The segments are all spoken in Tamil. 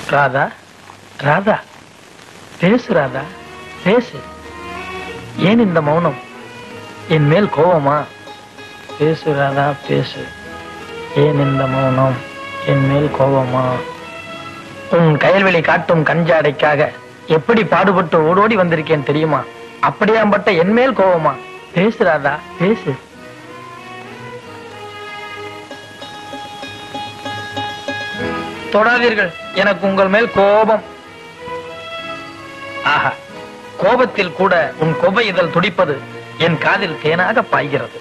ராதா ராதா பேசு ராதா பேசு ஏன் இந்த மௌனம் என் மேல் கோவமா பேசு ராதா பேசு ஏன் இந்த மௌனம் என் மேல் கோவமா உன் கயல்வெளி காட்டும் கஞ்சாடைக்காக எப்படி பாடுபட்டு ஓடோடி வந்திருக்கேன் தெரியுமா அப்படியாம்பட்ட என் மேல் கோவமா பேசு ராதா பேசு தொடாதீர்கள் எனக்கு உங்கள் மேல் கோபம் ஆஹா கோபத்தில் கூட உன் கொபை இதழ் துடிப்பது என் காதில் தேனாக பாய்கிறது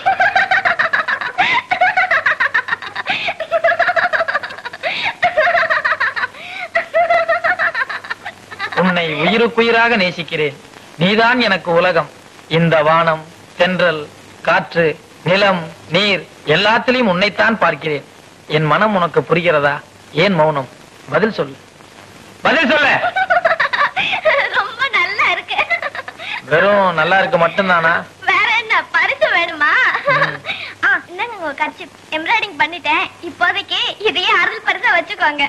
உன்னை உயிருக்குயிராக நேசிக்கிறேன் நீதான் எனக்கு உலகம் இந்த வானம் தென்றல் காற்று நிலம் நீர் எல்லாத்திலையும் உன்னைத்தான் பார்க்கிறேன் என் மனம் உனக்கு புரிகிறதா ஏன் மௌனம் பதில் சொல்லு பதில் சொல்ல ரொம்ப நல்லா இருக்கு வெறும் நல்லா இருக்க மட்டும்தானா வேற என்ன பரிசு வேணுமா ம். ஆ, இந்தாங்க உங்க கர்ச்சி எம்ப்ராய்டிங் பண்ணிட்டேன் இப்போதைக்கு இதையே அருள் பரிசா வச்சுக்கோங்க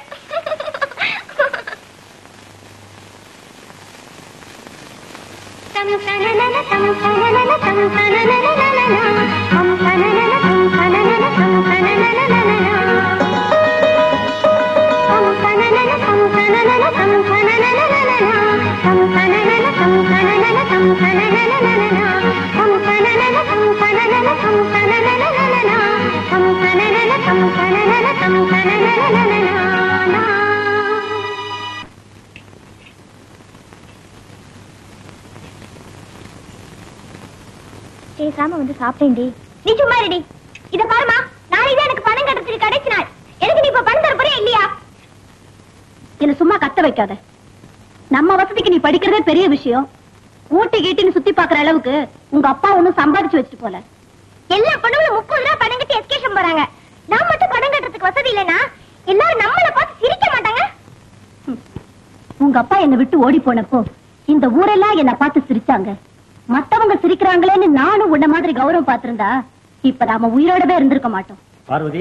பேசாம வந்து சாப்பிட்டேன்டி நீ சும்மா இருடி இத பாருமா நாளைக்கு தான் எனக்கு பணம் கட்டுறதுக்கு கடைசி நாள் எனக்கு நீ இப்ப பணம் தர போறியா இல்லையா என்ன சும்மா கத்த வைக்காத நம்ம வசதிக்கு நீ படிக்கிறதே பெரிய விஷயம் ஊட்டி கீட்டின்னு சுத்தி பாக்குற அளவுக்கு உங்க அப்பா ஒண்ணும் சம்பாதிச்சு வச்சுட்டு போல எல்லா பொண்ணுங்களும் முப்பது ரூபா பணம் கட்டி எஸ்கேஷன் போறாங்க நான் மட்டும் பணம் கட்டுறதுக்கு வசதி இல்லைன்னா எல்லாரும் நம்மள பார்த்து சிரிக்க மாட்டாங்க உங்க அப்பா என்னை விட்டு ஓடி போனப்போ இந்த ஊரெல்லாம் என்ன பார்த்து சிரிச்சாங்க மத்தவங்க சிரிக்கிறாங்களேன்னு நானும் உன்ன மாதிரி கௌரவம் பார்த்திருந்தா இப்ப நாம உயிரோடவே இருந்திருக்க மாட்டோம் பார்வதி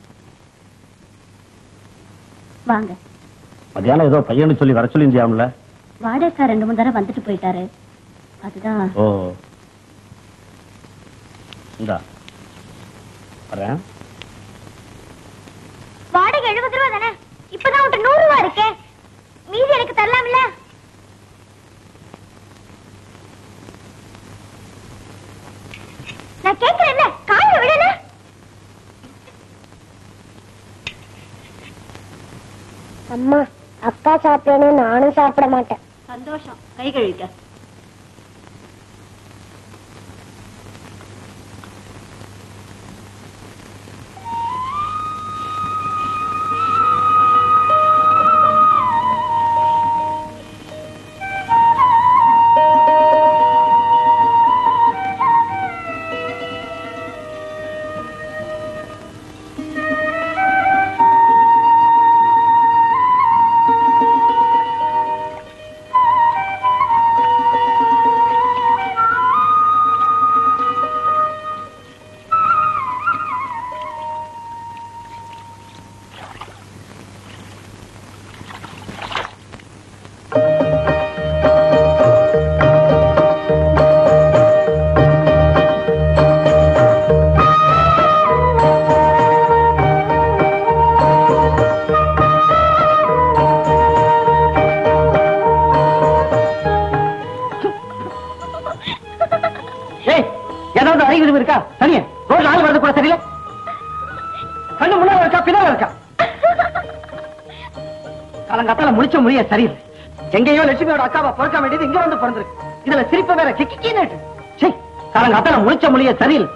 வாங்க மத்தியானம் ஏதோ பையனு சொல்லி வர சொல்லியிருந்தியாம்ல வாடகைக்கார் ரெண்டு மூணு தடவை வந்துட்டு போயிட்டாரு அதுதான் ஓ இந்தா வரேன் வாடகை எழுபது ரூபா தானே இப்பதான் உன்கிட்ட நூறு ரூபா இருக்கே மீதி எனக்கு தரலாம்ல நான் கேக்குறேன்ல காய விடல அம்மா அப்பா சாப்பிடணும் நானும் சாப்பிட மாட்டேன் சந்தோஷம் கை கழுவிக்க ஏய் ஏதாவது அறிகுறி இருக்கா சரியா ரோட்ல ஆள் வரது கூட சரியில்லை கண்ணு முன்னால இருக்கா பின்னால இருக்கா காலங்காத்தால முடிச்ச முடிய சரியில்லை எங்கேயோ லட்சுமியோட அக்காவை பிறக்க வேண்டியது இங்க வந்து பிறந்திருக்கு இதுல சிரிப்பு வேற கிக்கின்னு சே காலங்காத்தால முடிச்ச முடிய சரியில்லை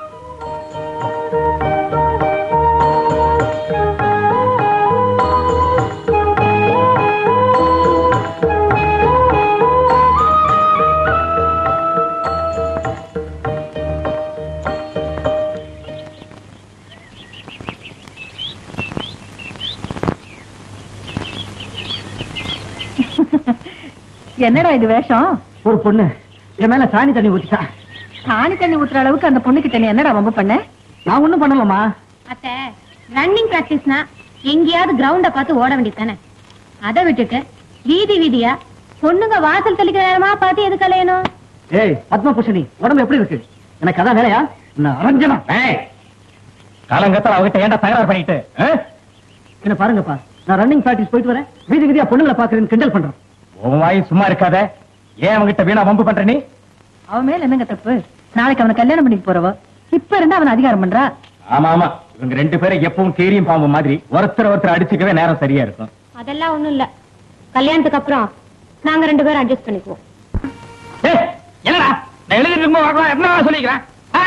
என்னடா இது வேஷம் ஒரு பொண்ணு என் மேல சாணி தண்ணி ஊத்திட்டா சாணி தண்ணி ஊத்துற அளவுக்கு அந்த பொண்ணு கிட்ட நீ என்னடா ரொம்ப பண்ண நான் ஒண்ணும் பண்ணலமா அத்த ரன்னிங் பிராக்டிஸ்னா எங்கேயாவது கிரவுண்ட பார்த்து ஓட வேண்டியது தானே அதை விட்டுட்டு வீதி வீதியா பொண்ணுங்க வாசல் தெளிக்கிற நேரமா பார்த்து எது கலையணும் ஏய் பத்மபூஷணி உடம்பு எப்படி இருக்கு எனக்கு அதான் வேலையா நான் அரஞ்சனா காலங்கத்தில் அவகிட்ட ஏன்டா தகராறு பண்ணிட்டு என்ன பாருங்கப்பா நான் ரன்னிங் பிராக்டிஸ் போயிட்டு வரேன் வீதி வீதியா பொண்ணுங்களை பாக்குறேன்னு கிண்டல் பண்றேன் உன் வாய் சும்மா இருக்காத ஏன் அவங்கிட்ட வீணா வம்பு பண்ற நீ அவன் மேல என்னங்க தப்பு நாளைக்கு அவனை கல்யாணம் பண்ணிட்டு போறவோ இப்ப இருந்து அவன் அதிகாரம் பண்றா ஆமா ஆமா இவங்க ரெண்டு பேரும் எப்பவும் கீரியும் பாம்பு மாதிரி ஒருத்தர் ஒருத்தர் அடிச்சுக்கவே நேரம் சரியா இருக்கும் அதெல்லாம் ஒண்ணும் இல்ல கல்யாணத்துக்கு அப்புறம் நாங்க ரெண்டு பேரும் அட்ஜஸ்ட் பண்ணிக்குவோம் ஏய், என்னடா நான் எழுதிட்டு இருக்கும்போது பார்க்கலாம் என்ன வேணா சொல்லிக்கிறேன் ஆ?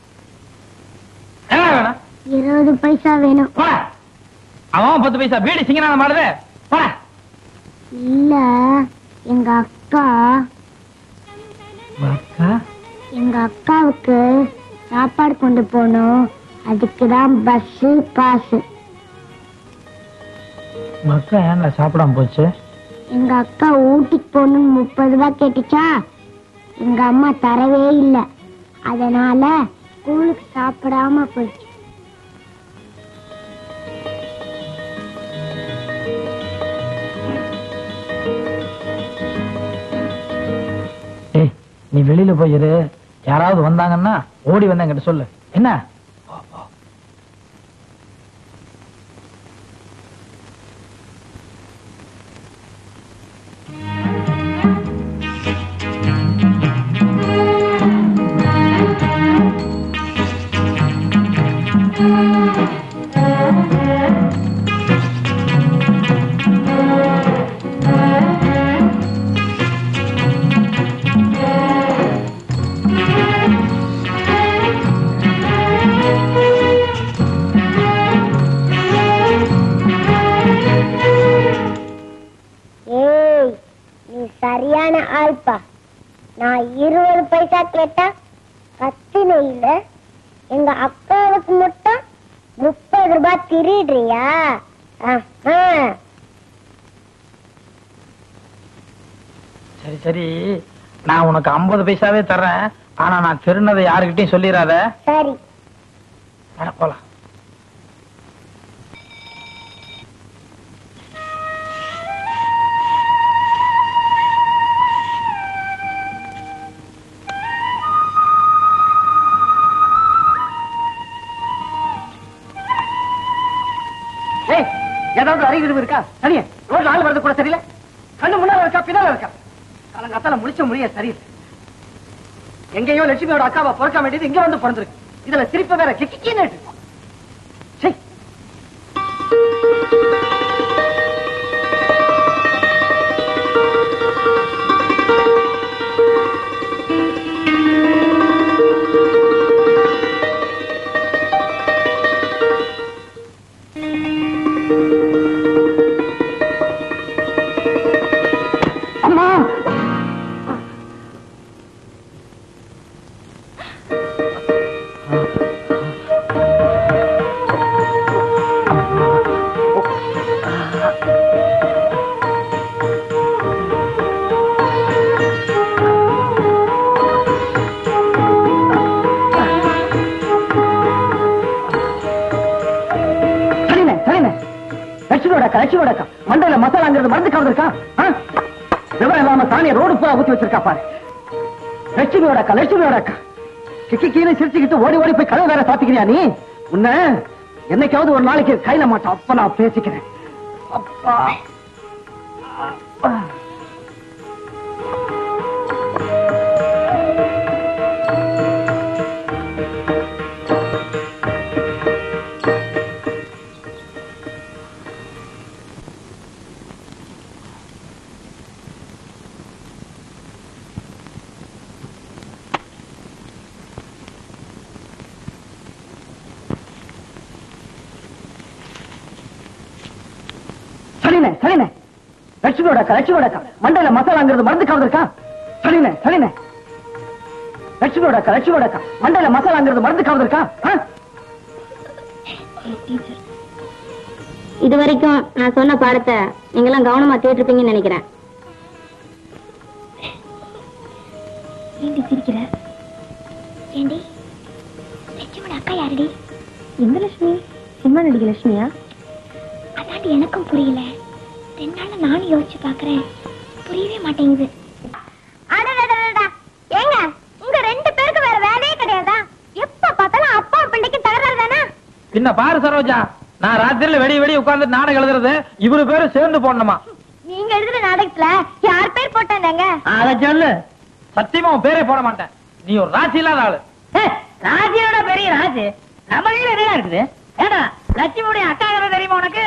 என்ன வேணும் இருபது பைசா வேணும் போடா அவன் பத்து பைசா பீடி சிங்கனான மாடுது போடா இல்ல எங்க அக்கா அக்கா எங்க அக்காவுக்கு சாப்பாடு கொண்டு போகணும் அதுக்கு தான் பஸ் காசு அக்கா ஏன்டா சாப்பிடாம போச்சு எங்க அக்கா ஊட்டிக்கு போகணும்னு முப்பது ரூபாய் கேட்டுச்சா எங்க அம்மா தரவே இல்லை அதனால ஸ்கூலுக்கு சாப்பிடாம போயிடுச்சு ஏய் நீ வெளியில போயிரு யாராவது வந்தாங்கன்னா ஓடி வந்து என்கிட்ட சொல்லு என்ன ஏய் நீ சரியான ஆள்பா நான் இருபது பைசா கேட்டா கத்தின இல்ல எங்க அக்காவுக்கு மட்டும் முப்பது ரூபாய் திருடுறியா ஆஹா. சரி சரி நான் உனக்கு ஐம்பது பைசாவே தர்றேன் ஆனா நான் திருநதை யாருக்கிட்டையும் சொல்லிடாத சரி வர போலாம் ஏய் ஏதாவது அறிவு இருக்கா சரியே ரோட்ல ஆள் வரது கூட சரியில்லை கண்ணு முன்னால இருக்கா பின்னால இருக்கா காலங்காத்தால முழிச்ச முடிய சரியில்லை எங்கேயோ லட்சுமியோட அக்காவை பிறக்க வேண்டியது இங்க வந்து பிறந்திருக்கு இதுல சிரிப்பு வேற கிக்கின்னு சரி அம்மா சரிண்ணே சரிண்ணே லட்சுமியோட அக்கா லட்சுமியோட அக்கா மண்டையில மசாலாங்கிறது மருந்து கலந்துருக்கா ஆ? விவரம் இல்லாம சாணியை ரோடு பூரா ஊத்தி வச்சிருக்கா பாரு லட்சுமியோட அக்கா லட்சுமியோட அக்கா கிக்கி கீழே சிரிச்சுக்கிட்டு ஓடி ஓடி போய் கதவு வேற சாத்திக்கிறியா நீ உன்ன என்னைக்காவது ஒரு நாளைக்கு கையில மாட்டோம் அப்ப நான் பேசிக்கிறேன் அப்பா அப்பா. சரிண்ணே சரிண்ணே லட்சுமியோட அக்கா லட்சுமியோட அக்கா மண்டையில மசாலாங்கிறது மருந்து கலந்துருக்கா சரிண்ணே சரிண்ணே லட்சுமியோட அக்கா லட்சுமியோட அக்கா மண்டையில மசாலாங்கிறது மருந்து கலந்துருக்கா ஆ? இது வரைக்கும் நான் சொன்ன பாடத்தை நீங்க எல்லாம் கவனமா கேட்டிருப்பீங்கன்னு நினைக்கிறேன் ஏண்டி சிரிக்கிற ஏண்டி லட்சுமண அக்கா யாருடி எந்த லட்சுமி சினிமா நடிகை லட்சுமியா அதாண்டி எனக்கும் புரியல ரெண்டு நாள் நானும் யோசிச்சு பாக்குறேன் புரியவே மாட்டேங்குது அடடடடடா. ஏங்க உங்க ரெண்டு பேருக்கு வேற வேலையே கிடையாதா எப்ப பார்த்தாலும் அப்பா பிள்ளைக்கு தகராறு தானே பின்ன பாரு சரோஜா நான் ராத்திரில வெடி வெடி உட்கார்ந்து நாடகம் எழுதுறது இவரு பேரும் சேர்ந்து போடணுமா நீங்க எழுதுற நாடகத்துல யார் பேர் போட்டாங்க அத சொல்லு சத்தியமா உன் பேரே போட மாட்டேன் நீ ஒரு ராசி இல்லாத ஆளு ராஜியோட பெரிய ராஜு நம்ம கையில என்ன இருக்குது ஏடா லட்சுமியுடைய அக்கா கதை தெரியுமா உனக்கு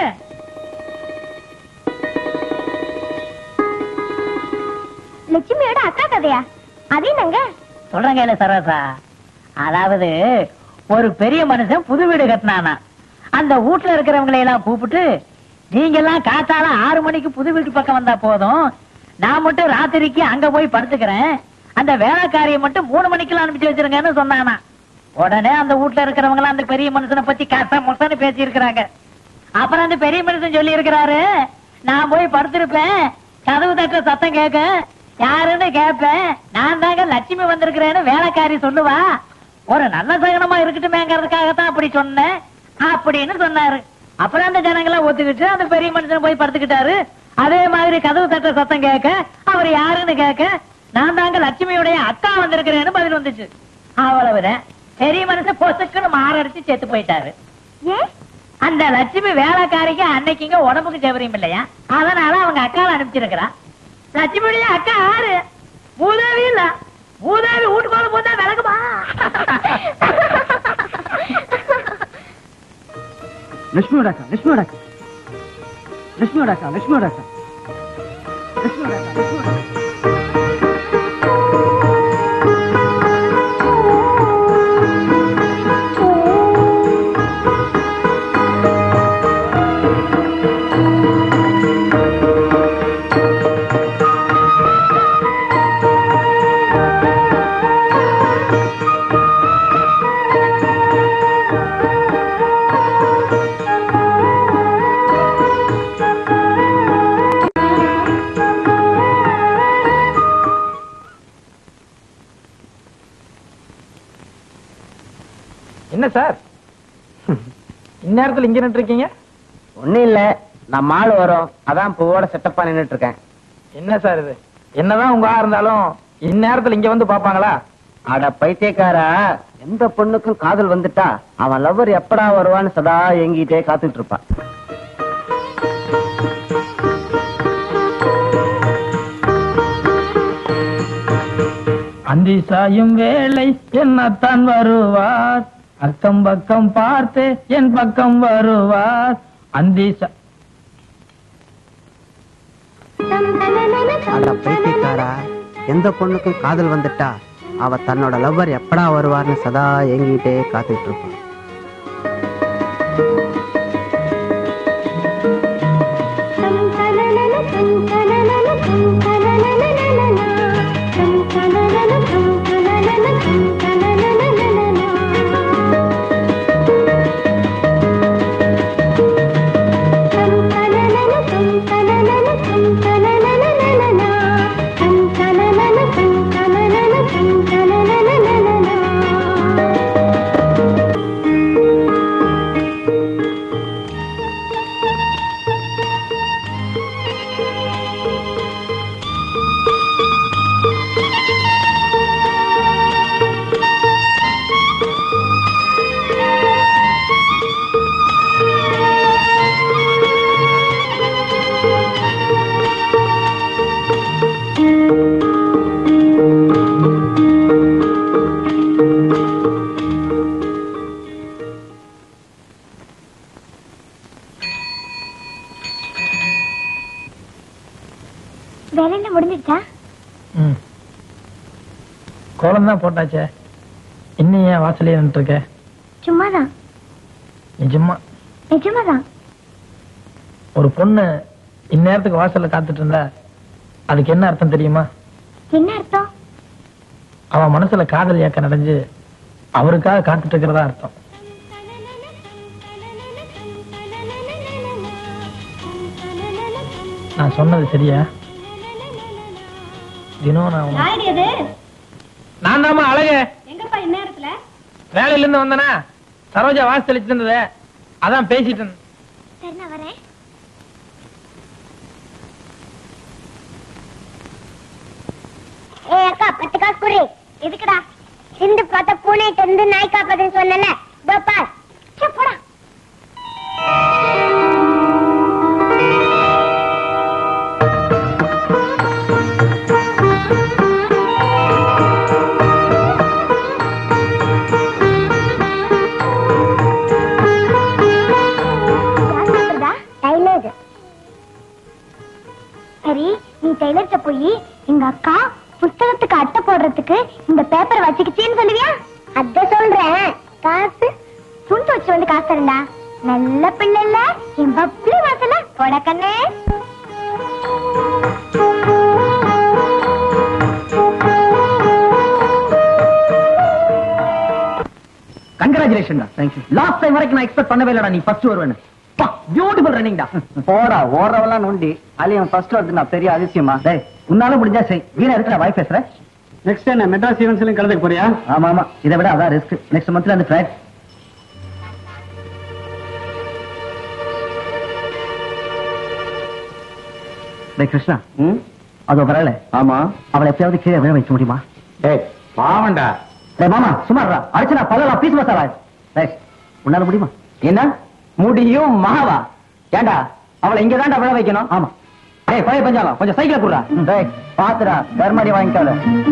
லட்சுமியோட அக்கா கதையா அது என்னங்க சொல்றேங்க இல்ல சரோசா அதாவது ஒரு பெரிய மனுஷன் புது வீடு கட்டினானா அந்த வீட்டுல இருக்கிறவங்களை எல்லாம் கூப்பிட்டு நீங்க எல்லாம் காத்தால ஆறு மணிக்கு புது வீட்டு பக்கம் வந்தா போதும் நான் மட்டும் ராத்திரிக்கு அங்க போய் படுத்துக்கிறேன் அந்த வேலைக்காரியை மட்டும் மூணு மணிக்கெல்லாம் அனுப்பிச்சு வச்சிருங்கன்னு சொன்னானா உடனே அந்த வீட்டுல இருக்கிறவங்க எல்லாம் அந்த பெரிய மனுஷனை பத்தி கச முசன்னு பேசி இருக்கிறாங்க அப்புறம் அந்த பெரிய மனுஷன் சொல்லி இருக்கிறாரு நான் போய் படுத்திருப்பேன் கதவு தட்ட சத்தம் கேட்க யாருன்னு கேட்பேன் நான் தாங்க லட்சுமி வந்திருக்கிறேன்னு வேலைக்காரி சொல்லுவா ஒரு நல்ல சகனமா இருக்கட்டுமேங்கிறதுக்காகத்தான் அப்படி சொன்னேன் அப்படின்னு சொன்னாரு அப்புறம் அந்த ஜனங்களை ஒத்துக்கிட்டு அந்த பெரிய மனுஷன் போய் படுத்துக்கிட்டாரு அதே மாதிரி கதவு தட்ட சத்தம் கேட்க அவர் யாருன்னு கேட்க நான் தாங்க லட்சுமியுடைய அக்கா வந்திருக்கிறேன்னு பதில் வந்துச்சு அவ்வளவுதான் பெரிய மனுஷன் பொசுக்குன்னு மாரடிச்சு செத்து போயிட்டாரு ஏன் அந்த லட்சுமி வேலைக்காரிக்கு அன்னைக்குங்க உடம்புக்கு சௌகரியம் இல்லையா அதனால அவங்க அக்காவை அனுப்பிச்சிருக்கிறா லட்சுமியுடைய அக்கா யாரு மூதேவி இல்ல மூதேவி வீட்டுக்குள்ள போதா விளக்குமா லட்சுமியோட அக்கா லட்சுமியோட அக்கா லட்சுமியோட அக்கா லட்சுமியோட அக்கா லட்சுமியோட அக்கா லட்சுமியோட அக்கா என்ன சார் இந்நேரத்துல இங்க நின்று இருக்கீங்க ஒண்ணும் இல்ல நம்ம ஆள் வரும் அதான் பூவோட செட்டப்பா நின்னுட்டு இருக்கேன் என்ன சார் இது என்னதான் உங்க ஆ இருந்தாலும் இந்நேரத்துல இங்க வந்து பாப்பாங்களா அட பைத்தியக்காரா எந்த பொண்ணுக்கும் காதல் வந்துட்டா அவன் லவ்வர் எப்படா வருவான்னு சதா எங்கிட்டே காத்துட்டு இருப்பான் அந்தி சாயும் வேலை என்னத்தான் வருவார் அக்கம் பக்கம் பார்த்து என் பக்கம் வருவார் அந்தி சா- அட பைத்தியக்காரா எந்த பொண்ணுக்கும் காதல் வந்துட்டா அவ தன்னோட லவ்வர் எப்படா வருவார்னு சதா எங்கிட்டே காத்துட்டு இருப்பான் வேலையில முடிஞ்சிருச்சா ம் கோலம் தான் போட்டாச்சே இன்னும் ஏன் வாசலே நின்று இருக்க சும்மாதான் நிஜமா நிஜமாதான் ஒரு பொண்ணு இந்நேரத்துக்கு வாசல்ல காத்துட்டு இருந்தா அதுக்கு என்ன அர்த்தம் தெரியுமா என்ன அர்த்தம் அவன் மனசுல காதல் இயக்கம் நடஞ்சு அவருக்காக காத்துட்டு இருக்கிறதா அர்த்தம் நான் சொன்னது சரியா தினம் நான் உன்னை- யாரடி அது நான் தாமா அழகு எங்கப்பா இந்நேரத்துல வேலையில இருந்து வந்தனா சரோஜா வாசி தெளிச்சிட்டு இருந்தது அதான் பேசிட்டு இருந்தேன் சரி நான் வரேன் அக்கா பத்து காசு குடு எதுக்குடா சிந்து பார்த்த பூனை இருந்து நாய் காப்பாதுன்னு சொன்னல இதோ பார் சே, போடா டைலர் சரி நீ டெய்லர்கிட்ட போய் எங்க அக்கா புஸ்தகத்துக்கு அட்டை போடுறதுக்கு இந்த பேப்பர் வச்சுக்கிச்சேன்னு சொல்லுவியா அத சொல்றேன் காசு துண்டு வச்சு வந்து காசு தரண்டா நல்ல பிள்ளை இல்ல என் பப்ளி வாசல கொடக்கண்ணே கங்கராச்சுலேஷன் தேங்க்யூ லாஸ்ட் டைம் வரைக்கும் நான் எக்ஸ்பெக்ட் பண்ணவே இல்லடா நீ ஃபர்ஸ்ட் வருவேன்னு பியூட்டிஃபுல் ரன்னிங் டா போடா ஓடுறவெல்லாம் நோண்டி அலியன் ஃபர்ஸ்ட் வருது நான் பெரிய அதிசயமா டேய் உன்னால முடிஞ்சா செய் வீணா இருக்கிற வாய் பேசுற நெக்ஸ்ட் என்ன மெட்ராஸ் ஈவென்ட்ஸ்லயும் கலந்துக்க போறியா ஆமா ஆமா இதை விட அதான் ரிஸ்க் நெக்ஸ்ட் மந்த்ல அந்த ஃபிளைட் டேய் கிருஷ்ணா அதோ வரல ஆமா அவளை எப்பயாவது கீழே விழ வைக்க முடியுமா டேய் பாவண்டா டேய் மாமா சுமாரா அடிச்சு நான் பல்லலாம் பீஸ் மசாலா டேய் உன்னால முடியுமா என்ன முடியும் மாவா ஏண்டா அவளை இங்க தாண்டா விழ வைக்கணும் ஆமா டேய் பழைய பஞ்சாலம் கொஞ்சம் சைக்கிள் குடுறா டேய் பாத்துடா தர்மடி வாங்கிக்காத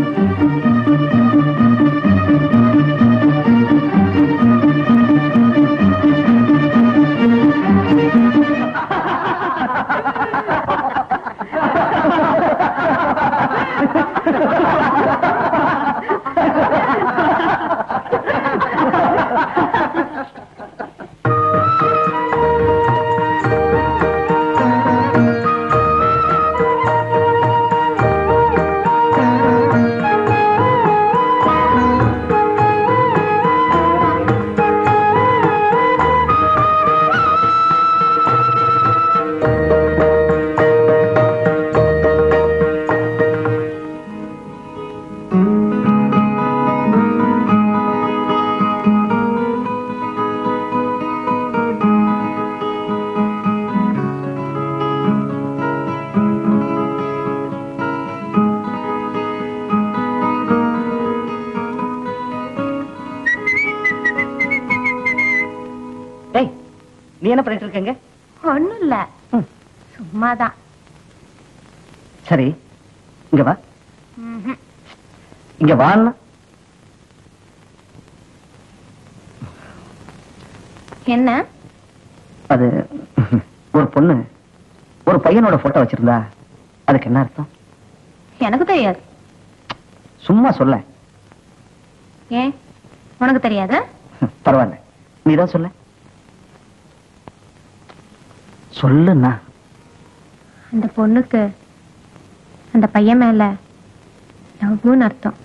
டேய் நீ என்ன பண்ணிட்டு இருக்கீங்க ஒண்ணும் இல்ல சும்மாதான் சரி இங்க வா இங்க வான்னா என்ன அது ஒரு பொண்ணு ஒரு பையனோட போட்டோ வச்சிருந்தா அதுக்கு என்ன அர்த்தம் எனக்கு தெரியாது சும்மா சொல்ல ஏன் உனக்கு தெரியாதா பரவாயில்ல நீதான் சொல்ல சொல்லுண்ணா அந்த பொண்ணுக்கு அந்த பையன் மேல லவ்னு அர்த்தம்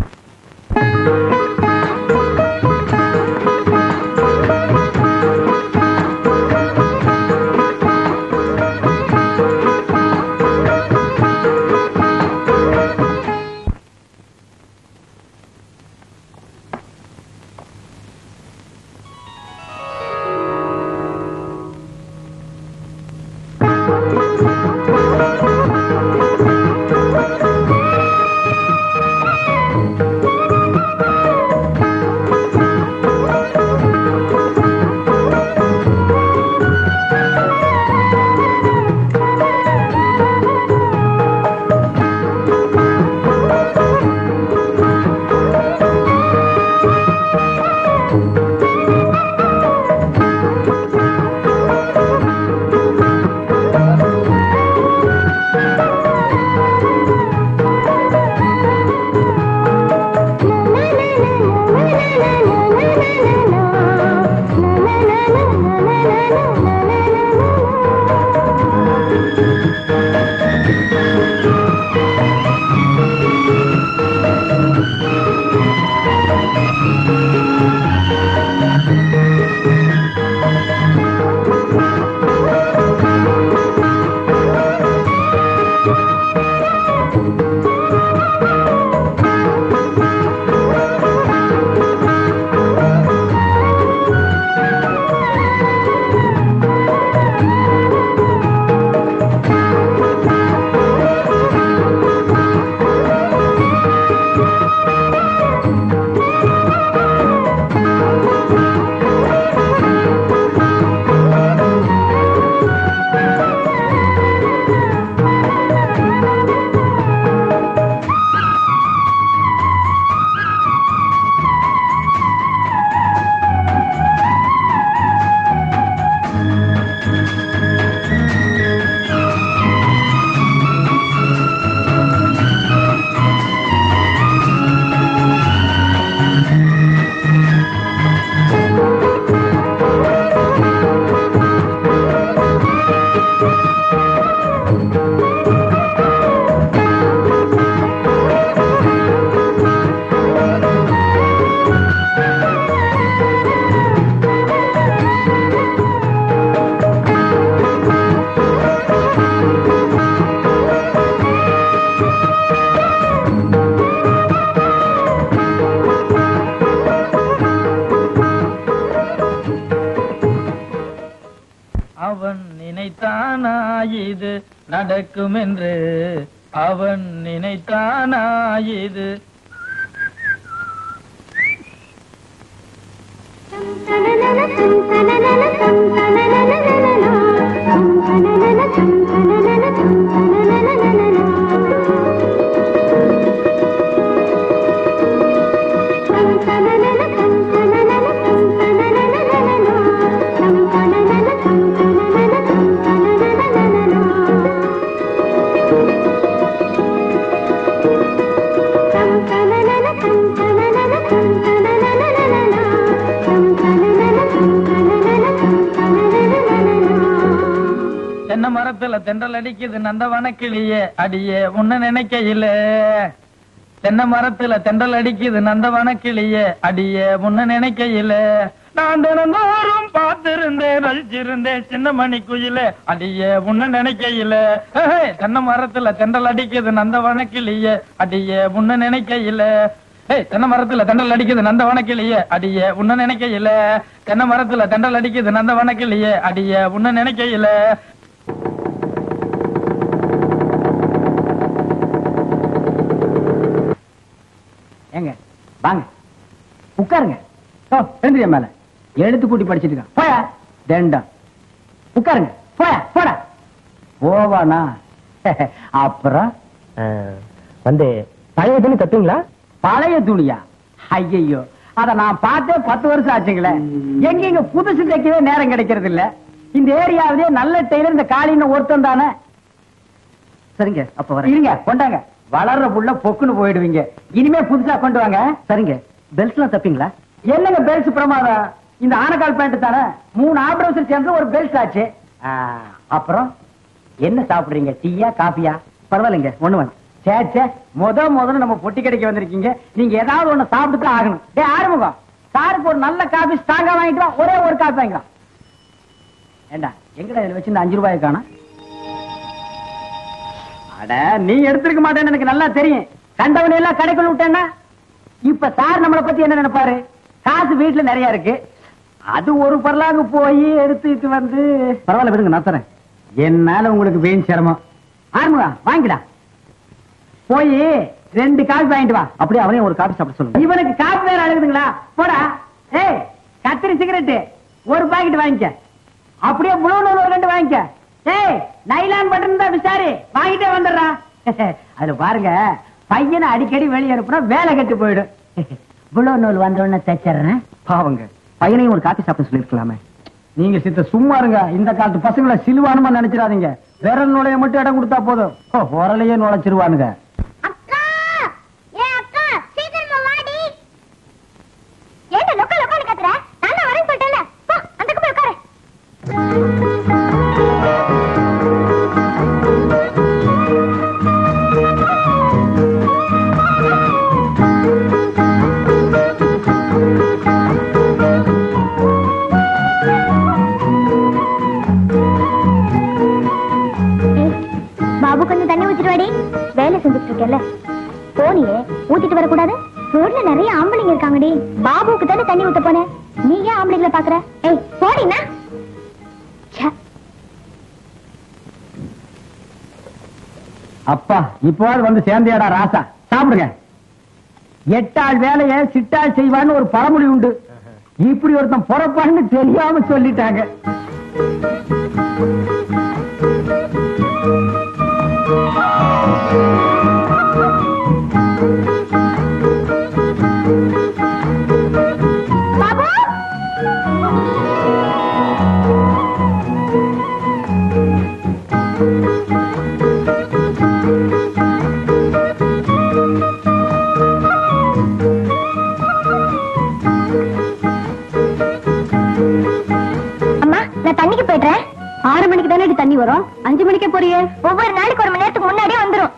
இது நடக்கும் என்று அவன் நினைத்தானா இது தென்னை மரத்துல தென்றல் அடிக்குது நந்தவன கிளியே அடியே உன்ன நினைக்கையில தென்னை மரத்துல தென்றல் அடிக்குது நந்தவன கிளியே அடியே உன்ன நினைக்கையில நான் தினந்தோறும் பார்த்திருந்தேன் ரசிச்சிருந்தேன் சின்ன மணி குயில அடியே உன்ன நினைக்கையில ஹே, தென்னை மரத்துல தென்றல் அடிக்குது நந்தவன கிளியே அடியே உன்ன நினைக்கையில ஏய் தென்னை மரத்துல தென்றல் அடிக்குது நந்த வனக்கிளியே அடியே உன்ன நினைக்கையில தென்னை மரத்துல தென்றல் அடிக்குது நந்த வனக்கிளியே அடியே உன்ன நினைக்கையில ஏங்க வாங்க உட்காருங்க ஓ எழுந்திரியா மேல எழுத்து கூட்டி படிச்சிட்டு இருக்கான் போயா தண்டம் உட்காருங்க போயா போடா போவானா அப்புறம் வந்து பழைய துணி தட்டுங்களா பழைய துணியா ஐயையோ அத நான் பார்த்தே பத்து வருஷம் ஆச்சுங்களே எங்க இங்க புதுசு தைக்கவே நேரம் கிடைக்கிறது இல்ல இந்த ஏரியாவிலேயே நல்ல டெய்லர் இந்த காலின்னு ஒருத்தன் தானே சரிங்க அப்ப வரேன் இருங்க கொண்டாங்க வளர்ற புள்ள பொக்குன்னு போயிடுவீங்க இனிமே புதுசா கொண்டு வாங்க சரிங்க பெல்ட்லாம் தப்பீங்களா என்னங்க பெல்ட் பிரமாதம் இந்த ஆனக்கால் பேண்ட் தானே மூணு ஆப்ரேஷன் சேர்ந்து ஒரு பெல்ட் ஆச்சு ஆ, அப்புறம் என்ன சாப்பிடுறீங்க டீயா காபியா பரவாயில்லைங்க ஒண்ணு வேணாம் சே சே முத முதல்ல நம்ம பொட்டி கடைக்கு வந்திருக்கீங்க நீங்க ஏதாவது ஒண்ணு சாப்பிட்டு தான் ஆகணும் டே ஆறுமுகம் சாருக்கு ஒரு நல்ல காபி ஸ்ட்ராங்கா வாங்கிட்டு வா, ஒரே ஒரு காபி வாங்கிக்கலாம் ஏண்டா எங்கடா இதுல வச்சு இந்த அஞ்சு ரூபாய் காணும் அட நீ எடுத்திருக்க மாட்டேன்னு எனக்கு நல்லா தெரியும் கண்டவனை எல்லாம் கடைக்குள்ள விட்டேன்னா இப்ப சார் நம்மளை பத்தி என்ன நினைப்பாரு காசு வீட்டுல நிறைய இருக்கு அது ஒரு பரலாங்க போய் எடுத்துட்டு வந்து பரவாயில்ல விடுங்க நான் தரேன் என்னால உங்களுக்கு வீண் சிரமம் ஆறுமுகா வாங்கிடா போய் ரெண்டு காபி வாங்கிட்டு வா அப்படியே அவனையும் ஒரு காபி சாப்பிட சொல்லுங்க இவனுக்கு காப்பி வேற அழுகுதுங்களா போடா ஏய் கத்திரி சிகரெட் ஒரு பாக்கெட் வாங்கிக்க அப்படியே ப்ளூ நூல் ஒரு ரெண்டு வாங்கிக்க ஏய் நைலான் பட்டன் தான் விசாரி வாங்கிட்டே வந்துடுறா அதுல பாருங்க பையனை அடிக்கடி வெளியே அனுப்புனா வேலை கெட்டு போயிடும் ப்ளூ நூல் வந்த உடனே தைச்சிடுறேன் பாவங்க பையனையும் ஒரு காபி சாப்பிட சொல்லிருக்கலாமே நீங்க சித்த சும்மா இருங்க இந்த காலத்து பசங்களை சிலுவானுமா நினைச்சிடாதீங்க விரல் நுழைய மட்டும் இடம் கொடுத்தா போதும் ஓ, உரலையே நுழைச்சிருவானுங்க அக்கா ஏ அக்கா சீக்கிரமா வாடி ஏன்டா லொக்க லொக்கன்னு கத்துற நான் தான் வரேன்னு சொல்லிட்டேன்ல போ அந்த போய் உட்காரு ஏய், பாபு கொஞ்சம் தண்ணி ஊத்திட்டு வாடி வேலை செஞ்சுட்டு இருக்கேன்ல போனியே ஊத்திட்டு வரக்கூடாது ரோட்ல நிறைய ஆம்பளைங்க இருக்காங்கடி பாபுக்கு தானே தண்ணி ஊத்த போனேன் நீ ஏன் ஆம்பளைங்களை பாக்குற ஏய் போடினா அப்பா இப்போது வந்து சேர்ந்தியாடா ராசா சாப்பிடுங்க எட்டாள் வேலையை சிட்டாள் செய்வான்னு ஒரு பழமொழி உண்டு இப்படி ஒருத்தன் பொறப்பான்னு தெரியாம சொல்லிட்டாங்க பாபு அம்மா நான் தண்ணிக்கு போயிடுறேன் ஆறு மணிக்கு தானே தண்ணி வரும் அஞ்சு மணிக்கே போறியே ஒவ்வொரு நாளைக்கு ஒரு மணி நேரத்துக்கு முன்னாடியே வந்துரும்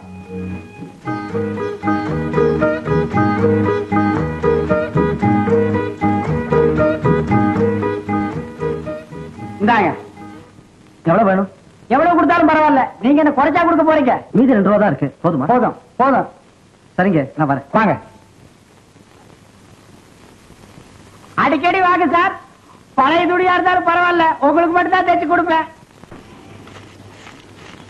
இந்தாங்க எவ்வளவு வேணும் எவ்வளவு கொடுத்தாலும் பரவாயில்ல நீங்க என்ன குறைச்சா கொடுக்க போறீங்க மீதி ரெண்டு ரூபா தான் இருக்கு போதுமா போதும் போதும் சரிங்க நான் வரேன் வாங்க அடிக்கடி வாங்க சார் பழைய துணியா இருந்தாலும் பரவாயில்ல உங்களுக்கு மட்டும் தான் தைச்சு கொடுப்பேன்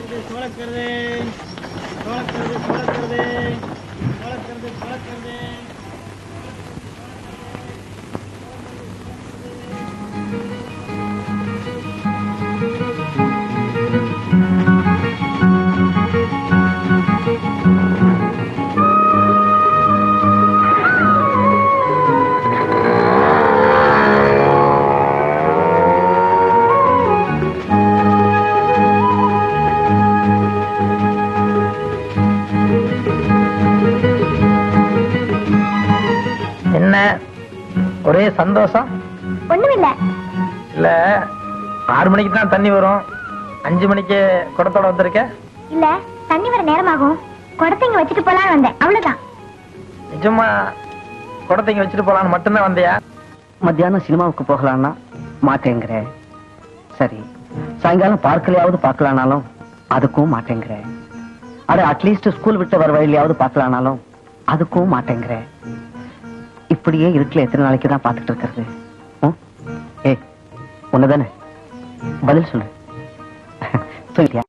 என்ன ஒரே சந்தோஷம் ஒண்ணுமில்ல இல்ல ஆறு மணிக்கு தான் தண்ணி வரும் அஞ்சு மணிக்கு குடத்தோட வந்திருக்க இல்ல தண்ணி வர நேரமாகும் குடத்தை இங்க வச்சுட்டு போலான்னு வந்தேன் அவ்வளவுதான் நிஜமா குடத்தை இங்க வச்சுட்டு போலான்னு மட்டும்தான் வந்தியா மத்தியானம் சினிமாவுக்கு போகலான்னா மாட்டேங்கிற சரி சாயங்காலம் பார்க்கலையாவது பார்க்கலானாலும் அதுக்கும் மாட்டேங்கிற அட அட்லீஸ்ட் ஸ்கூல் விட்டு வர வழியிலையாவது பார்க்கலானாலும் அதுக்கும் மாட்டேங்கிற இப்படியே இருக்குல எத்தனை நாளைக்கு தான் பார்த்துட்டு இருக்கிறது ம்? ஏய் ஒண்ணுதானே பதில் சொல்லு சொல்லிட்டியா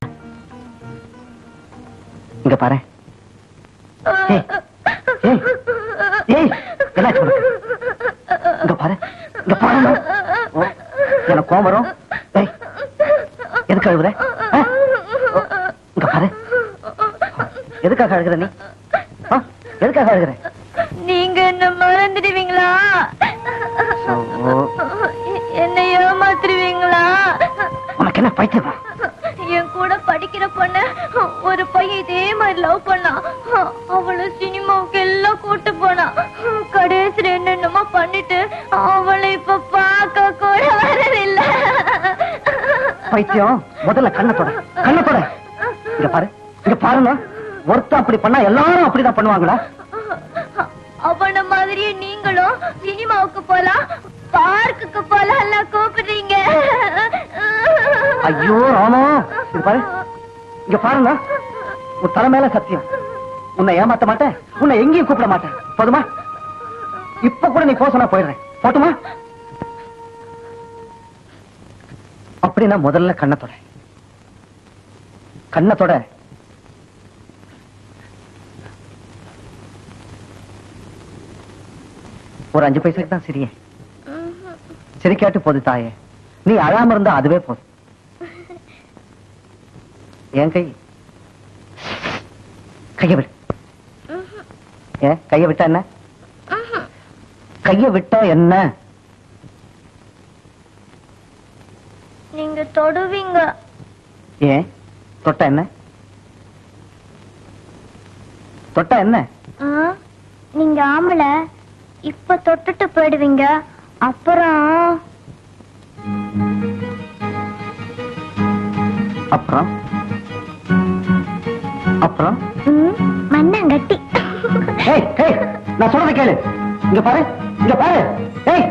இங்க பாரு ஏய் ஏய் ஏய் என்னாச்சு உனக்கு இங்க பாரு இங்க பாரு ஓ, எனக்கு கோவம் வரும் ஏய் எதுக்கு அழுகுற ஆ? ஓ, இங்க பாரு எதுக்காக அழுகுற நீ ஆ? எதுக்காக அழுகுற நீங்க என்ன மறந்துடுவீங்களா ஓ, என்ன ஏமாத்துருவீங்களா உனக்கு என்ன பைத்தியமா என் கூட படிக்கிற பொண்ணு ஒரு பையன் இதே மாதிரி லவ் பண்ணா அவளை சினிமாவுக்கு எல்லாம் கூட்டு போனா கடைசியில என்னென்னமோ பண்ணிட்டு அவளை இப்ப பார்க்க கூட வரதில்லை பைத்தியம் முதல்ல கண்ணத்தோட கண்ணத்தோட இங்க பாரு இங்க பாருங்க ஒருத்தன் அப்படி பண்ணா எல்லாரும் அப்படிதான் பண்ணுவாங்களா அவன மாதிரியே நீங்களும் சினிமாவுக்கு போலாம் பார்க்குக்கு போலாம் எல்லாம் கூப்பிடுறீங்க ஐயோ ராமா இங்க பாரு இங்க பாருங்க உன் தலை மேல சத்தியம் உன்னை ஏமாத்த மாட்டேன் உன்னை எங்கேயும் கூப்பிட மாட்டேன் போதுமா இப்ப கூட நீ போக சொன்னா போயிடுறேன் போட்டுமா அப்படின்னா முதல்ல கண்ணத்தோட கண்ணத்தோட ஒரு அஞ்சு பைசாக்கு தான் சிரியே சிரிக்காட்டு போது தாயே நீ அழாம இருந்தா அதுவே போதும் என் கை கைய விடு ஏன் கைய விட்டா என்ன கைய விட்டா என்ன நீங்க தொடுவீங்க ஏன் தொட்டா என்ன தொட்டா என்ன ஆ, நீங்க ஆம்பளை இப்ப தொட்டுட்டு போயிடுவீங்க அப்புறம் அப்புறம் அப்புறம் ம், மண்ணாங்கட்டி ஏய் ஏய் நான் சொல்றதை கேளு இங்க பாரு இங்க பாரு ஏய்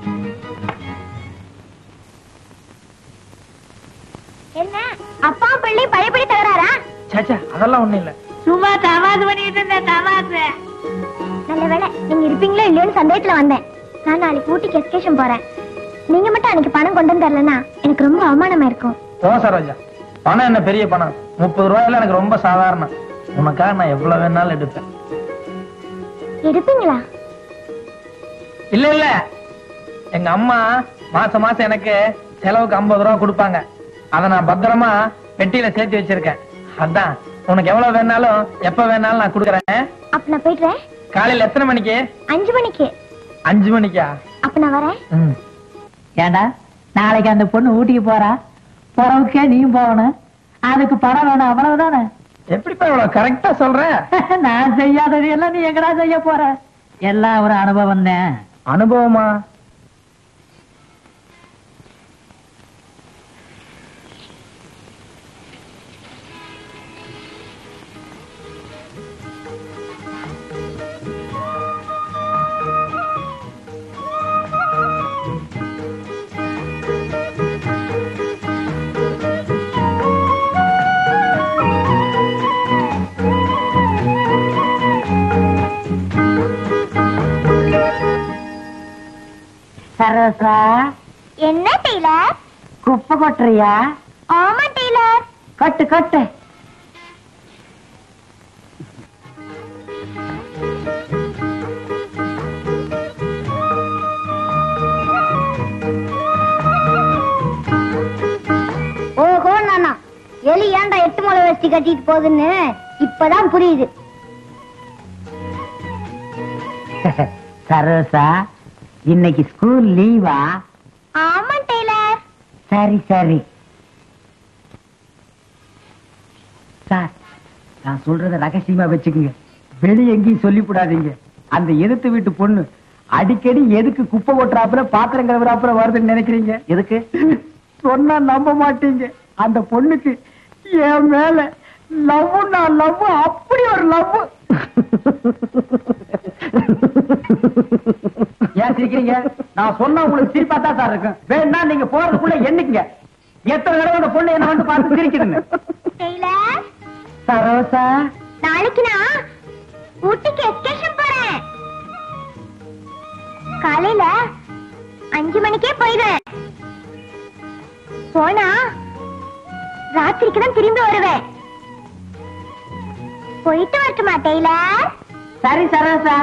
என்ன அப்பா பிள்ளை பழையபடி தகராறா சேச்சா அதெல்லாம் ஒண்ணும் இல்ல சும்மா தமாசு பண்ணிட்டு இருந்தேன் தமாசு நல்ல வேளை நீங்க இருப்பீங்களோ இல்லையோன்னு சந்தேகத்துல வந்தேன் நான் நாளைக்கு ஊட்டிக்கு எஸ்கேஷன் போறேன் நீங்க மட்டும் அன்னைக்கு பணம் கொண்டு வந்து தரலன்னா எனக்கு ரொம்ப அவமானமா இருக்கும் போ சரோஜா பணம் என்ன பெரிய பணம் முப்பது ரூபாயில எனக்கு ரொம்ப சாதாரணம் உனக்காக நான் எவ்வளவு வேணாலும் எடுப்பேன் எடுப்பீங்களா இல்ல இல்ல எங்க அம்மா மாசம் மாசம் எனக்கு செலவுக்கு ஐம்பது ரூபா கொடுப்பாங்க அத நான் பத்திரமா பெட்டியில சேர்த்து வச்சிருக்கேன் அதான் உனக்கு எவ்வளவு வேணாலும் எப்ப வேணாலும் நான் கொடுக்குறேன் அப்ப நான் போயிடுறேன் காலையில எத்தனை மணிக்கு அஞ்சு மணிக்கு அஞ்சு மணிக்கா அப்ப நான் வரேன் ம். ஏண்டா நாளைக்கு அந்த பொண்ணு ஊட்டிக்கு போறா போறவுக்கே நீயும் போகணும் அதுக்கு பணம் வேணும் அவ்வளவுதானே எப்படிப்பா இவ்வளவு கரெக்டா சொல்ற நான் செய்யாதது எல்லாம் நீ எங்கடா செய்ய போற எல்லாம் ஒரு அனுபவம் தான் அனுபவமா சரோசா என்ன டெய்லர் குப்பை கொட்டுறியா ஆமா டெய்லர் கொட்டு கொட்டு எலி ஏன்டா எட்டு முளை வச்சு கட்டிட்டு போகுதுன்னு இப்பதான் புரியுது சரோசா இன்னைக்கு ஸ்கூல் லீவா ஆமா டெய்லர் சரி சரி சார் நான் சொல்றத ரகசியமா வச்சுக்கோங்க வெளிய எங்கேயும் சொல்லிவிடாதீங்க அந்த எதிர்த்து வீட்டு பொண்ணு அடிக்கடி எதுக்கு குப்பை கொட்டுறாப்புல பாத்திரம் கழுவுறாப்புல வருதுன்னு நினைக்கிறீங்க எதுக்கு சொன்னா நம்ப மாட்டீங்க அந்த பொண்ணுக்கு என் மேல லவ் நான் லவ் அப்படி ஒரு லவ் ஏன் சிரிக்கிறீங்க நான் சொன்னா உங்களுக்கு சிரிப்பா தான் சார் இருக்கும் வேணா நீங்க போறதுக்குள்ள எண்ணிக்கங்க எத்தனை தடவை அந்த பொண்ணு என்ன வந்து பார்த்து சிரிக்குதுன்னு டெய்லர் சரோசா நாளைக்கு நான் ஊட்டிக்கு எஸ்கேஷன் போறேன் காலையில அஞ்சு மணிக்கே போயிடுவேன் போனா ராத்திரிக்கு தான் திரும்பி வருவேன் போயிட்டு வரட்டுமா டெய்லர் சரி சரோசா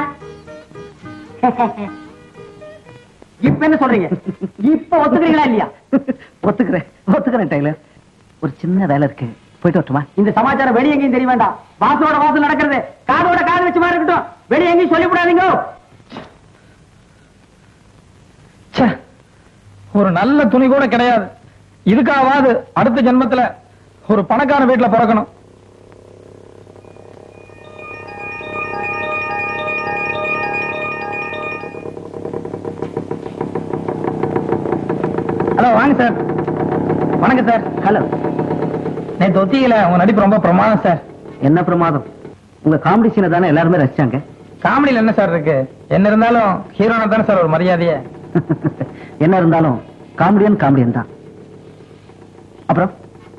இப்ப என்ன சொல்றீங்க இப்ப ஒத்துக்கிறீங்களா இல்லையா ஒத்துக்கிறேன் ஒத்துக்கிறேன் டெய்லர் ஒரு சின்ன வேலை இருக்கு போயிட்டு வரட்டுமா இந்த சமாச்சாரம் வெளிய எங்கேயும் தெரிய வேண்டாம் வாசலோட வாசல் நடக்கிறது காதோட காது வச்சு மாதிரி இருக்கட்டும் வெளிய எங்கேயும் சொல்லிவிடாதீங்க ச்சே, ஒரு நல்ல துணி கூட கிடையாது இதுக்காவது அடுத்த ஜென்மத்துல ஒரு பணக்கார வீட்டுல பிறக்கணும் ஹலோ வாங்க சார் வணக்கம் சார் ஹலோ நேற்று ஒத்தியில உங்க நடிப்பு ரொம்ப பிரமாதம் சார் என்ன பிரமாதம் உங்க காமெடி சீனை தானே எல்லாருமே ரசிச்சாங்க காமெடியில் என்ன சார் இருக்கு என்ன இருந்தாலும் ஹீரோனா தானே சார் ஒரு மரியாதையே என்ன இருந்தாலும் காமெடியன் காமெடியன் தான் அப்புறம்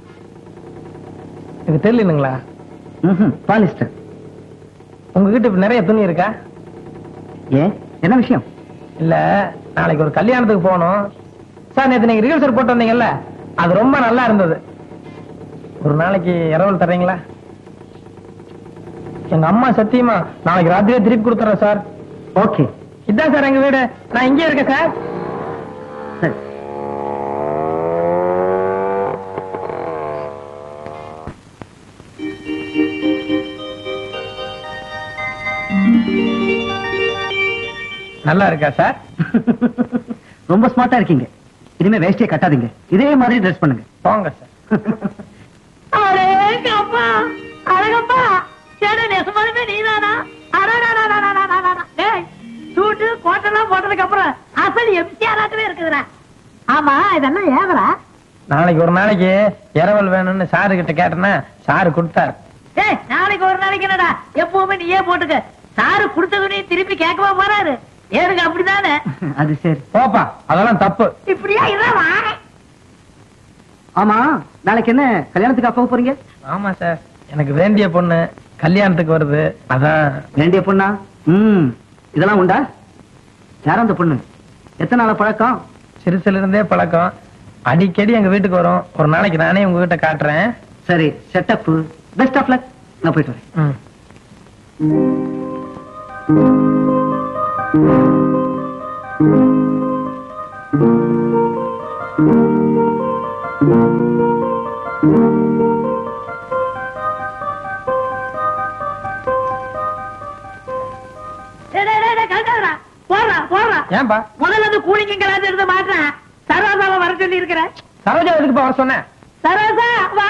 இது தெரியலனுங்களா ம்ஹும், பாலிஸ்டர் உங்ககிட்ட இப்ப நிறைய துணி இருக்கா ஏன் என்ன விஷயம் இல்ல நாளைக்கு ஒரு கல்யாணத்துக்கு போகணும் சார் நேத்து நீங்க ரிஹர்சல் போட்டு வந்தீங்கல்ல அது ரொம்ப நல்லா இருந்தது ஒரு நாளைக்கு இரவல் தர்றீங்களா எங்க அம்மா சத்தியமா நாளைக்கு ராத்திரியே திருப்பி கொடுத்துறேன் சார் ஓகே இதான் சார் எங்க வீடு நான் இங்கே இருக்கேன் சார் சரி நல்லா இருக்கா சார் ரொம்ப ஸ்மார்ட்டா இருக்கீங்க இனிமே வேஷ்டியை கட்டாதீங்க இதே மாதிரி ட்ரெஸ் பண்ணுங்க போங்க சார் அடேங்கப்பா அழகப்பா சேட நெசமாலுமே நீதானா அடடடடடடடடடட. டேய் சூட்டு கோட்டெல்லாம் போட்டதுக்கு அப்புறம் அசல் எம்சிஆராட்டவே இருக்குதுடா ஆமா இதெல்லாம் ஏவரா நாளைக்கு ஒரு நாளைக்கு இரவல் வேணும்னு சாரு கிட்ட கேட்டேன்னா சாரு கொடுத்தாரு டேய் நாளைக்கு ஒரு நாளைக்கு என்னடா எப்பவுமே நீயே போட்டுக்க சாரு கொடுத்ததுனே திருப்பி கேட்கவா போறாரு ஏனுங்க அப்படிதானே அது சரி போப்பா அதெல்லாம் தப்பு இப்படியா இதான் வாரேன் ஆமா நாளைக்கு என்ன கல்யாணத்துக்கு அப்பா போறீங்க ஆமா சார் எனக்கு வேண்டிய பொண்ணு கல்யாணத்துக்கு வருது அதான் வேண்டிய பொண்ணா ம் இதெல்லாம் உண்டா யாரும் அந்த பொண்ணு எத்தனை நாள பழக்கம் சிறுசுல இருந்தே பழக்கம் அடிக்கடி எங்க வீட்டுக்கு வரும் ஒரு நாளைக்கு நானே உங்ககிட்ட காட்டுறேன் சரி செட்டப் பெஸ்ட் ஆஃப் லக் நான் போயிட்டு வரேன் ம். டேய், டேய், டேய், டேய், கழட்டாதடா. போடுறா போடுறா ஏன்பா முதல்ல அந்த கூலிங்க கிளாஸ் எடுத்து மாட்டேன் சரோசாவை வர சொல்லி இருக்கிறேன் சரோஜா எதுக்குப்பா வர சொன்னேன் சரோசா வா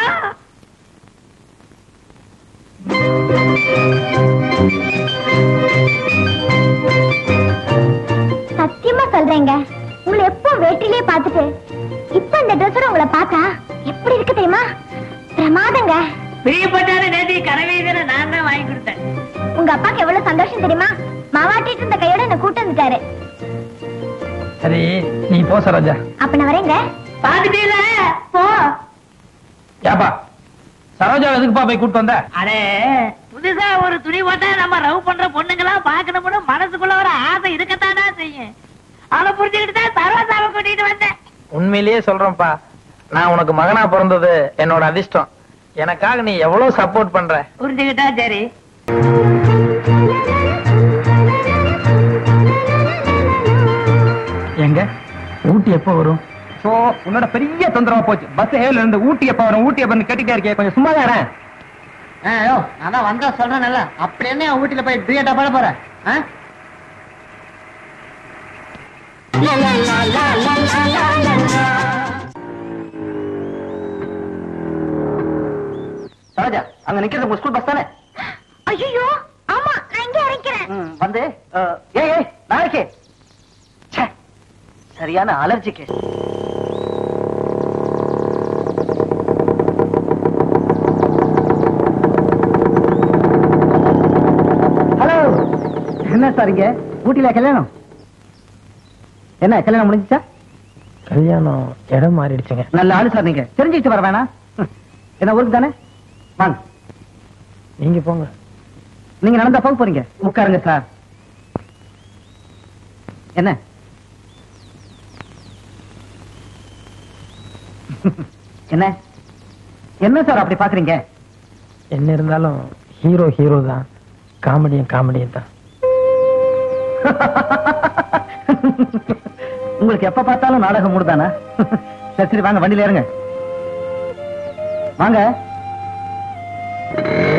சத்தியமா சொல்றேங்க உங்களை எப்போ வேட்டிலே பார்த்துட்டு இப்ப இந்த ட்ரெஸ்ஸோட உங்களை பார்த்தா எப்படி இருக்கு தெரியுமா பிரமாதங்க பிரியப்பட்டான நேதி கரவீதனை நான் தான் வாங்கி கொடுத்தேன் உங்க அப்பாக்கு எவ்வளவு சந்தோஷம் தெரியுமா மாவாட்டிட்டு இருந்த கையோட என்ன கூட்டு வந்துட்டாரு சரி நீ போ சரோஜா அப்ப நான் வரேங்க பாத்துட்டீல போ ஏப்பா சரோஜா எதுக்குப்பா போய் கூட்டு வந்த அடே புதுசா ஒரு துணி போட்டா நம்ம ரவ் பண்ற பொண்ணுங்களா பாக்கணும்னு மனசுக்குள்ள ஒரு ஆசை இருக்கத்தானா செய்யும் அதை புரிஞ்சுக்கிட்டு தான் சரோசாவை கூட்டிட்டு வந்தேன் உண்மையிலேயே சொல்றேன்ப்பா நான் உனக்கு மகனா பிறந்தது என்னோட அதிர்ஷ்டம் எனக்காக நீ எவ்வளவு சப்போர்ட் பண்ற புரிஞ்சுக்கிட்டா சரி எங்க ஊட்டி எப்போ வரும் சோ உன்னோட பெரிய தொந்தரவா போச்சு பஸ் ஏல இருந்து ஊட்டிய போறேன் ஊட்டிய பண்ணி கட்டிட்டே இருக்கே கொஞ்சம் சும்மா தான் ஐயோ அதான் வந்தா சொல்றேன்ல அப்படி என்ன ஊட்டில போய் டூயட்டா பாட போற ஆ? சரோஜா அங்க நிக்கிறது உங்க ஸ்கூல் பஸ் தானே ஐயோ ஆமா நான் இங்க இறக்கிறேன் ம், வந்து அஹ், ஏய் ஏய் நாளைக்கு ச்சே, சரியான அலர்ஜி கேஸ் ஹலோ என்ன சார் இங்க ஊட்டில கல்யாணம் என்ன கல்யாணம் முடிஞ்சுச்சா கல்யாணம் இடம் மாறிடுச்சுங்க நல்ல ஆளு சார் நீங்க தெரிஞ்சுக்கிட்டு வர வேணாம் ம், என்ன ஊருக்கு தானே வாங்க நீங்க போங்க நீங்க நடந்தா போக போறீங்க உட்காருங்க சார் என்ன என்ன என்ன சார் அப்படி பாக்குறீங்க என்ன இருந்தாலும் ஹீரோ ஹீரோ தான் காமெடியும் காமெடியும் தான் உங்களுக்கு எப்ப பார்த்தாலும் நாடகம் மூடுதானா சரி சரி வாங்க வண்டியில ஏறுங்க வாங்க